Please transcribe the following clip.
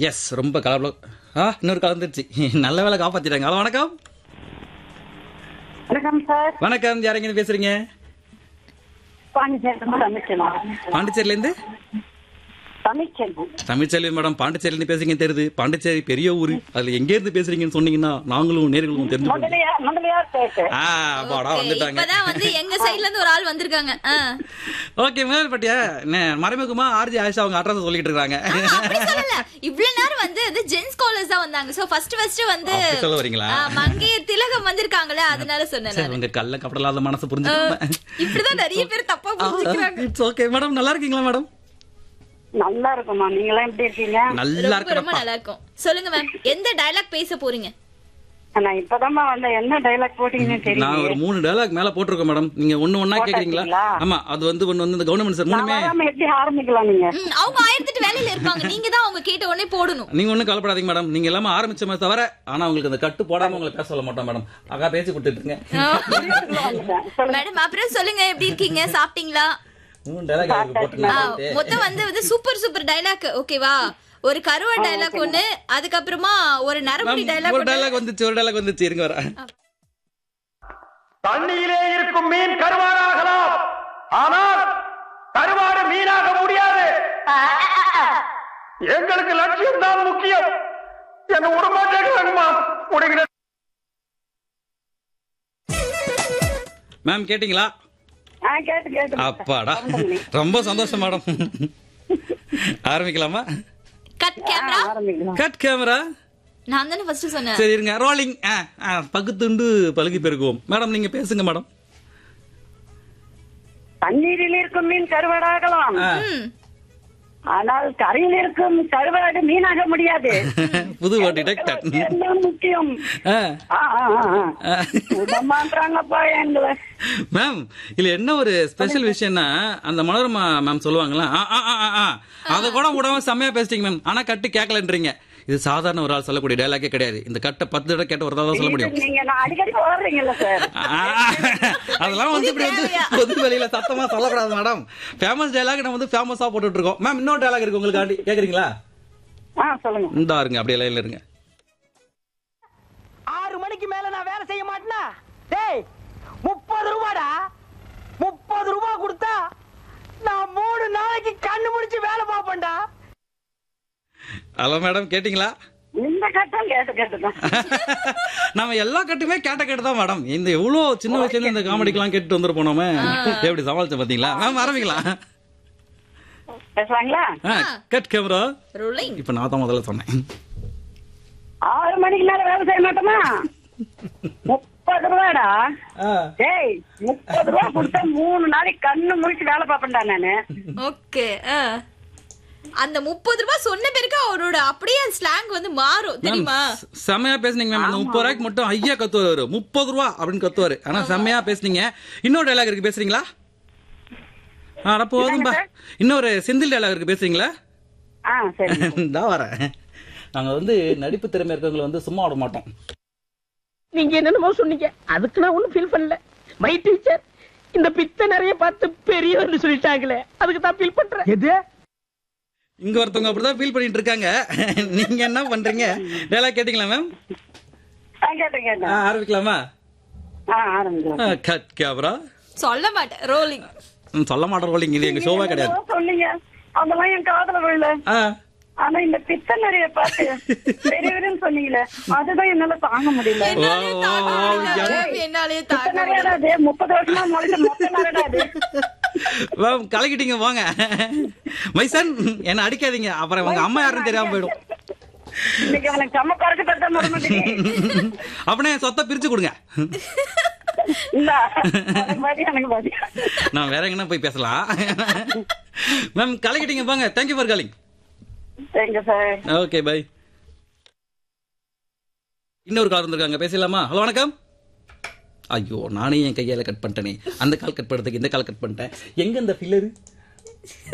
S ரொம்ப கலர்ல ஆ இன்னொரு கலந்துருச்சு நல்ல வேலை காப்பாத்திட்டாங்க ஹலோ வணக்கம் வணக்கம் சார் வணக்கம் யாரெங்க பேசுறீங்க பாண்டிச்சேரி தமிழ்ச்செல்வம் பாண்டிச்சேரில இருந்து தமிழ்ச்செல்வம் தமிழ்ச்செல்வி மேடம் பாண்டிச்சேரில இருந்து பேசுறீங்க தெரியுது பாண்டிச்சேரி பெரிய ஊரு அதுல எங்க இருந்து பேசுறீங்கன்னு சொன்னீங்கன்னா நாங்களும் நேர்களும் தெரிஞ்சு முதலியா முதலியார் பேசு ஆ அப்பாடா வந்துட்டாங்க இப்பதான் வந்து எங்க சைடுல இருந்து ஒரு ஆள் வந்திருக்காங்க ஆ. ஓகே மேல்பட்டியா என்ன மறைமுகமா ஆர்ஜி ஆயிஷா அவங்க அட்ரஸ் சொல்லிட்டு இருக்காங்க அப்படி சொல்லல இவ்வளவு நேரம் வந்து அது ஜென்ஸ் காலர்ஸ் தான் வந்தாங்க சோ ஃபர்ஸ்ட் ஃபர்ஸ்ட் வந்து அப்படி சொல்ல வரீங்களா? ஆ, மங்கையர் திலகம் வந்திருக்காங்கல்ல அதனால சொன்னேன் சரி நானு. உங்க கள்ள கப்படலாத மனசு புரிஞ்சுக்கோங்க இப்படிதான் நிறைய பேர் தப்பா புரிஞ்சுக்கிறாங்க இட்ஸ் ஓகே மேடம் நல்லா இருக்கீங்களா மேடம் நல்லா இருக்குமா நீங்களாம் எப்படி இருக்கீங்க நல்லா ரொம்ப ரொம்ப இருக்கா நல்லா இருக்கும் சொல்லுங்க மேம் எந்த டயலாக் பேச போறீங்க நான் இப்பதாம்மா வந்த என்ன டைலாக் போட்டீங்கன்னு நான் ஒரு தெரியும் மூணு டயலாக் மேல போட்டிருக்கேன் மேடம் நீங்க ஒண்ணு ஒண்ணா கேக்குறீங்களா போட்டாச்சுங்களா? ஆமா அது வந்து ஒண்ணு வந்து இந்த கவர்மெண்ட் சார் நான் மூணுமே வராம எப்படி ஆரம்பிக்கலாம் நீங்க ம், அவங்க ஆயிரத்தெட்டு வேலையில இருப்பாங்க நீங்க தான் அவங்க கேட்ட உடனே போடணும் நீங்க ஒண்ணும் கவலைப்படாதீங்க மேடம் நீங்க எல்லாமே ஆரம்பிச்ச தவிர ஆனா உங்களுக்கு அந்த கட்டு போடாம உங்களை பேச சொல்ல மாட்டோம் மேடம் அக்கா பேசி கொடுத்துட்டு இருங்க வந்துட்டேன். சொல்லுங்க மேடம் அப்புறம் சொல்லுங்க எப்படி இருக்கீங்க சாப்பிட்டீங்களா மூணு டயலாக் ஆ, போட்டு மொத்தம் வந்து வந்து சூப்பர் சூப்பர் டயலாக் ஓகேவா ஒரு கருவா டயலாக் ஒண்ணு அதுக்கப்புறமா ஒரு நரம்புடி டயலாக் ஒரு டயலாக் வந்துச்சு ஒரு டயலாக் வந்துச்சு இருங்க வர தண்ணியிலே இருக்கும் மீன் கருவாடாகலாம் ஆனால் கருவாடு மீனாக முடியாது எங்களுக்கு லட்சியம் தான் முக்கியம் என்ன உடம்பாட்டேங்கம்மா முடிகிற மேம் கேட்டிங்களா ஆ கேட்டு கேட்டு அப்பாடா ரொம்ப சந்தோஷம் மேடம் ஆரம்பிக்கலாமா கட் கேமரா ஆரம்பிக்கலாம் கட் கேமரா நான் தானே ஃபர்ஸ்ட் சொன்னேன் சரி இருங்க ரோலிங் பகுத்துண்டு பழுகி பெருக்குவோம் மேடம் நீங்க பேசுங்க மேடம் தண்ணீரில் இருக்கும் மீன் கருவாடாகலாம் ஆ, ம். ஆனால் கரையில் இருக்கும் கருவாடு மீனாக முடியாது புது வாட்டி டெக்டர் என்ன முக்கியம் ஆ ஆ, ஆ, ஆ, ஆ. விடமாட்றாங்கப்பா எங்களை மேம் இதுல என்ன ஒரு ஸ்பெஷல் விஷயம்னா அந்த மனோரமா மேம் சொல்லுவாங்களா ஆ, ஆ, ஆ, ஆ, ஆ. அத கூட விடாம செம்மையா பேசிட்டீங்க மேம் ஆனா கட்டு கேட்கலன்றீங்க இது சாதாரண ஒரு ஆள் சொல்லக்கூடிய டயலாக்கே கிடையாது இந்த கட்டை பத்து தடவை கேட்ட ஒரு தான் சொல்ல முடியும் நீங்க நான் அடிக்கடி வர்றீங்கல்ல சார் ஆ, அதெல்லாம் வந்து இப்படி வந்து பொது வெளியில சத்தமா சொல்லக்கூடாது மேடம் ஃபேமஸ் டயலாக் நம்ம வந்து ஃபேமஸா போட்டுட்டு இருக்கோம் மேம் இன்னொரு டயலாக் இருக்கு உங்களுக்கு கேக்குறீங்களா ஆ சொல்லுங்க இந்தா இருங்க அப்படியே லைன்ல இருங்க ஆறு மணிக்கு மேல நான் வேலை செய்ய மாட்டேனா டேய் முப்பது ரூபாடா முப்பது ரூபாய் கொடுத்தா நான் மூணு நாளைக்கு கண்ணு முடிச்சு வேலை பார்ப்பேன்டா ஹலோ மேடம் கேட்டிங்களா இந்த கட்டம் கேட்டு கேட்டுதான் நம்ம எல்லா கட்டுமே கேட்ட கேட்டு தான் மேடம் இந்த எவ்வளவு சின்ன வயசுல இருந்து இந்த காமெடிக்கெல்லாம் கேட்டு வந்துட்டு போனோமே எப்படி சமாளிச்சோம் பாத்தீங்களா மேம் ஆரம்பிக்கலாம் பேசுவாங்களா கட் கேமரா ரோலிங் இப்ப நான் தான் முதல்ல சொன்னேன் ஆறு மணிக்கு மேல வேலை செய்ய மாட்டோமா முப்பது ரூபாடா டேய் முப்பது ரூபா கொடுத்தா மூணு நாளைக்கு கண்ணு முடிச்சு வேலை பார்ப்பேன்டா நானு ஓகே அந்த முப்பது ரூபாய் சொன்ன பிறகு அவரோட அப்படியே ஸ்லாங் வந்து மாறும் தெரியுமா மேம், செம்மையா பேசுனீங்க மேம் அந்த முப்பது ரூபாய்க்கு மட்டும் ஐயா கத்துவாரு முப்பது ரூபா அப்படின்னு கத்துவாரு ஆனா செம்மையா பேசுனீங்க இன்னொரு டைலாக் இருக்கு பேசுறீங்களா ஆட போதும்பா இன்னொரு செந்தில் டைலாக் இருக்கு பேசுறீங்களா ஆ சரி தான் வரேன் நாங்க வந்து நடிப்பு திறமை இருக்கவங்களை வந்து சும்மா விட மாட்டோம் நீங்க என்னென்னமோ சொன்னீங்க அதுக்கு நான் ஒண்ணும் ஃபீல் பண்ணல மை டீச்சர் இந்த பித்த நிறைய பார்த்து பெரியவர்னு சொல்லிட்டாங்களே அதுக்கு தான் ஃபீல் பண்றேன் எது இங்க ஒருத்தவங்க அப்படிதான் ஃபீல் பண்ணிட்டு இருக்காங்க நீங்க என்ன பண்றீங்க டைலாக் கேட்டீங்களா மேம் ஆ கேட்டேன் கேட்டேன் ஆரம்பிக்கலாமா ஆ ஆரம்பிக்கலாம் கட் கேமரா சொல்ல மாட்டேன் ரோலிங் சொல்ல மாட்டோம் ரோலிங் இது எங்க ஷோவா கிடையாது என்னவோ சொன்னீங்க அதெல்லாம் என் காதுல விழல ஆ, ஆனா இந்த பித்த நிறைய பார்த்து பெரியவருன்னு சொன்னீங்களே அதுதான் என்னால தாங்க முடியல என்னாலே தாங்க வா, வா, முடியல. யா. என்னாலே பித்த தாங்க முடியல. நிறையடா அது முப்பது வருஷமா முளைச்ச மொத்த நிறையடா அது மேம் கலக்கிட்டீங்க போங்க மைசன் என்ன அடிக்காதீங்க அப்புறம் உங்க அம்மா யாருன்னு தெரியாம போயிடும் இன்னைக்கு அவனுக்கு செம்ம பறக்க தட்ட மற மாட்டேங்குது அப்படியே என் சொத்தை பிரிச்சு கொடுங்க இல்ல எனக்கு பாதி எனக்கு பாதி நான் வேற எங்கன்னா போய் பேசலாம் மேம் கலக்கிட்டீங்க போங்க thank you for calling thank you sir okay bye இன்னொரு கால் வந்திருக்காங்க பேசலாமா ஹலோ வணக்கம் ஐயோ நானே என் கையால கட் பண்ணிட்டேனே அந்த கால் கட் பண்ணுறதுக்கு இந்த கால் கட் பண்ணிட்டேன் எங்க இந்த ஃபில்லரு